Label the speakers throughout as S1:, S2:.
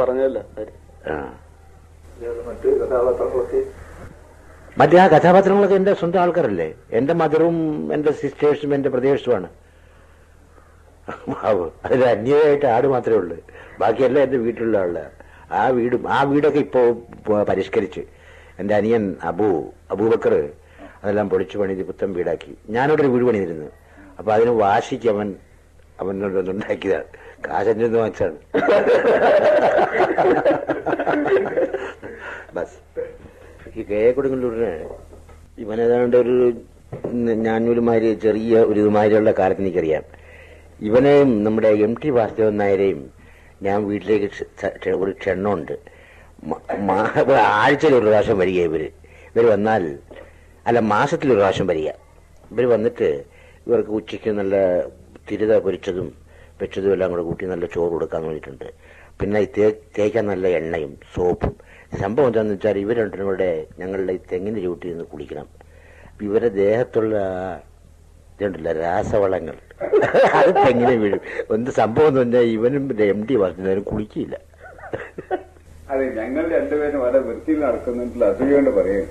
S1: പറഞ്ഞല്ല
S2: ആ
S1: മറ്റു കഥാപാത്രങ്ങളൊക്കെ
S2: മറ്റേ ആ കഥാപാത്രങ്ങളൊക്കെ എന്റെ സ്വന്തം ആൾക്കാരല്ലേ എന്റെ മദറും എന്റെ സിസ്റ്റേഴ്സും എന്റെ പ്രദേശവുമാണ് അതിൽ അന്യമായിട്ട് ആട് മാത്രമേ ഉള്ളൂ ബാക്കിയെല്ലാം എന്റെ വീട്ടിലുള്ള ആള് ആ വീടും ആ വീടൊക്കെ ഇപ്പോ പ- പരിഷ്കരിച്ച് എന്റെ അനിയൻ അബു അബൂബക്കർ അതെല്ലാം പൊളിച്ചു പണിത് പുത്തൻ വീടാക്കി ഞാനവിടെ ഒരു വീട് പണിതിരുന്നു അപ്പൊ അതിന് വാശിക്ക് അവൻ അവനോടൊന്നുണ്ടാക്കിയതാണ് കാശൻ്റെ ഒന്ന് വാങ്ങിച്ചാണ് ബസ് ഈ കെ എ കൊടുങ്ങല്ലൂരിന് ഇവനേതാണ്ട് ഒരു ഞാനൊരുമാതിരി ചെറിയ ഒരു ഇതുമാതിരിയുള്ള കാലത്ത് എനിക്കറിയാം ഇവനെയും നമ്മുടെ എം ടി വാസുദേവൻ നായരെയും ഞാൻ വീട്ടിലേക്ക് ക്ഷ- ക്ഷ- ഒരു ക്ഷണമുണ്ട് മ- മാ- ഒരു ആഴ്ചയിൽ ഒരു പ്രാവശ്യം വരിക ഇവര് ഇവർ വന്നാൽ അല്ല മാസത്തിൽ ഒരു പ്രാവശ്യം വരിക ഇവർ വന്നിട്ട് ഇവർക്ക് ഉച്ചയ്ക്ക് നല്ല തിരുത പൊരിച്ചതും വെച്ചതും എല്ലാം കൂടെ കൂട്ടി നല്ല ചോറ് കൊടുക്കാൻ വേണ്ടിയിട്ടുണ്ട് പിന്നെ ഈ തേ തേക്കാൻ നല്ല എണ്ണയും സോപ്പും സംഭവം എന്താണെന്ന് വെച്ചാൽ ഇവർ രണ്ടിനും കൂടെ ഞങ്ങളുടെ ഈ തെങ്ങിന് ചൂട്ടി നിന്ന് കുളിക്കണം അപ്പൊ ഇവരുടെ ദേഹത്തുള്ള ഇതുണ്ടല്ല രാസവളങ്ങൾ അത് തെങ്ങിനെ വീഴും എന്ത് സംഭവം എന്ന് പറഞ്ഞാൽ ഇവനും എം ഡി വർദ്ധനവരും കുളിക്കില്ല
S3: അതെ ഞങ്ങൾ രണ്ടുപേരും വളരെ വൃത്തിയിൽ നടക്കുന്നില്ല അസൂയോണ്ട് പറയും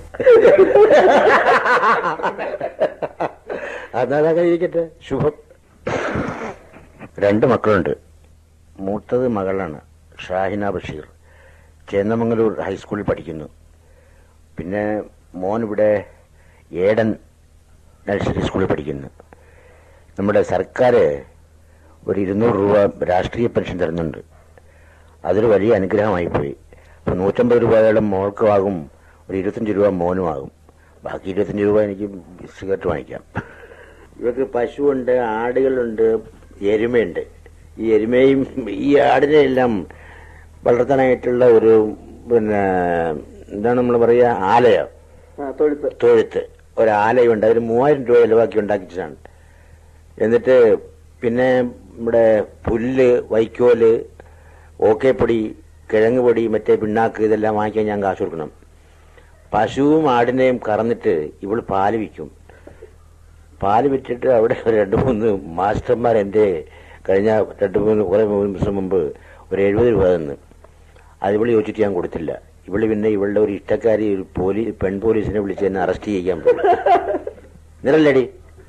S2: അതാ ഇരിക്കട്ടെ ശുഭം രണ്ട് മക്കളുണ്ട് മൂത്തത് മകളാണ് ഷാഹിന ബഷീർ ചേന്നമംഗലൂർ ഹൈസ്കൂളിൽ പഠിക്കുന്നു പിന്നെ മോൻ ഇവിടെ ഏടൻ നഴ്സറി സ്കൂളിൽ പഠിക്കുന്നു നമ്മുടെ സർക്കാർ ഒരു ഇരുന്നൂറ് രൂപ രാഷ്ട്രീയ പെൻഷൻ തരുന്നുണ്ട് അതൊരു വലിയ അനുഗ്രഹമായി പോയി അപ്പൊ നൂറ്റമ്പത് രൂപയുടെ മോൾക്കുമാകും ഒരു ഇരുപത്തഞ്ച് രൂപ മോനുമാകും ബാക്കി ഇരുപത്തഞ്ച് രൂപ എനിക്ക് സിഗരറ്റ് വാങ്ങിക്കാം ഇവർക്ക് പശുവുണ്ട് ആടുകളുണ്ട് എരുമയുണ്ട് ഈ എരുമയും ഈ ആടിനെ എല്ലാം വളർത്താനായിട്ടുള്ള ഒരു പിന്നെ എന്താണ് നമ്മൾ പറയുക ആലയോ
S1: ആ തൊഴുത്ത്
S2: തൊഴുത്ത് ഒരു ആലയുണ്ട് അതിന് മൂവായിരം രൂപ ചെലവാക്കി ഉണ്ടാക്കിച്ചതാണ് എന്നിട്ട് പിന്നെ നമ്മുടെ പുല്ല് വൈക്കോല് ഓക്കേപ്പൊടി കിഴങ്ങ് പൊടി മറ്റേ പിണ്ണാക്ക് ഇതെല്ലാം വാങ്ങിക്കാൻ ഞാൻ കാശ് കൊടുക്കണം പശുവും ആടിനെയും കറന്നിട്ട് ഇവള് പാല് വിൽക്കും പാല് വിറ്റിട്ട് അവിടെ ഒരു രണ്ട് മൂന്ന് മാസ്റ്റർമാർ എൻ്റെ കഴിഞ്ഞ രണ്ട് മൂന്ന് കുറെ മൂന്ന് ദിവസം മുമ്പ് ഒരു എഴുപത് രൂപ തന്നു അത് ഇവള് ചോദിച്ചിട്ട് ഞാൻ കൊടുത്തില്ല ഇവള് പിന്നെ ഇവളുടെ ഒരു ഇഷ്ടക്കാരി ഒരു പോലീസ് പെൺ പോലീസിനെ വിളിച്ച് എന്നെ അറസ്റ്റ് ചെയ്യാൻ പോയി നിറല്ലടി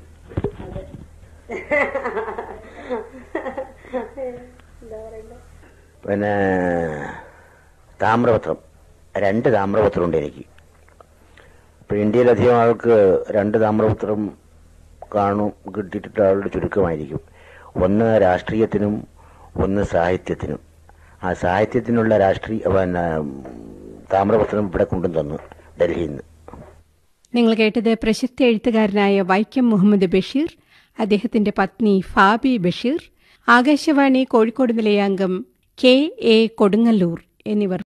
S2: പിന്നെ താമ്രപത്രം രണ്ട് താമ്രപത്രമുണ്ട് എനിക്ക് ഇപ്പൊ ഇന്ത്യയിലധികം ആൾക്ക് രണ്ട് താമ്രപത്രം കാണും കിട്ടിയിട്ട് ആളുടെ ചുരുക്കമായിരിക്കും ഒന്ന് രാഷ്ട്രീയത്തിനും ഒന്ന് സാഹിത്യത്തിനും ആ സാഹിത്യത്തിനുള്ള രാഷ്ട്രീയ പിന്നെ താമ്രപത്രം ഇവിടെ കൊണ്ടും തന്നു ഡൽഹിയിൽ നിന്ന്
S4: നിങ്ങൾ കേട്ടത് പ്രശസ്ത എഴുത്തുകാരനായ വൈക്കം മുഹമ്മദ് ബഷീർ അദ്ദേഹത്തിന്റെ പത്നി ഫാബി ബഷീർ ആകാശവാണി കോഴിക്കോട് നിലയാംഗം കെ എ കൊടുങ്ങല്ലൂർ എന്നിവർ